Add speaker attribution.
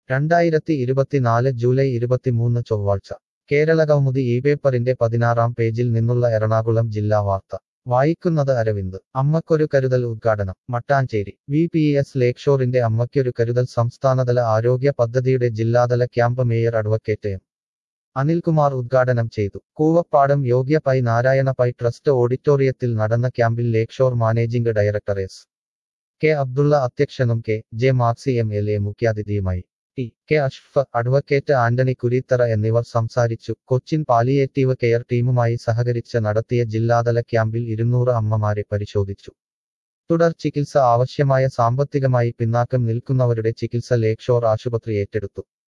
Speaker 1: രണ്ടായിരത്തി ഇരുപത്തിനാല് ജൂലൈ ഇരുപത്തിമൂന്ന് ചൊവ്വാഴ്ച കേരള കൗമുദി ഈ പേപ്പറിന്റെ പതിനാറാം പേജിൽ നിന്നുള്ള എറണാകുളം ജില്ലാ വാർത്ത വായിക്കുന്നത് അരവിന്ദ് അമ്മക്കൊരു കരുതൽ ഉദ്ഘാടനം മട്ടാഞ്ചേരി വി പി എസ് ലേക്ഷോറിന്റെ അമ്മയ്ക്കൊരു കരുതൽ സംസ്ഥാനതല ആരോഗ്യ പദ്ധതിയുടെ ജില്ലാതല camp mayor advocate M Anilkumar ഉദ്ഘാടനം ചെയ്തു കൂവപ്പാടം യോഗ്യ പൈ നാരായണ പൈ ട്രസ്റ്റ് ഓഡിറ്റോറിയത്തിൽ നടന്ന ക്യാമ്പിൽ Lakeshore managing director S K Abdulla അധ്യക്ഷനും K J Maxi M L A മുഖ്യാതിഥിയുമായി T K Ashraf advocate Antony Kureethara എന്നിവർ സംസാരിച്ചു കൊച്ചിൻ പാലിയേറ്റീവ് കെയർ ടീമുമായി സഹകരിച്ച് നടത്തിയ ജില്ലാതല ക്യാമ്പിൽ ഇരുന്നൂറ് അമ്മമാരെ പരിശോധിച്ചു തുടർ ചികിത്സ ആവശ്യമായ സാമ്പത്തികമായി പിന്നാക്കം നിൽക്കുന്നവരുടെ ചികിത്സ ലേക്ഷോർ ആശുപത്രി ഏറ്റെടുത്തു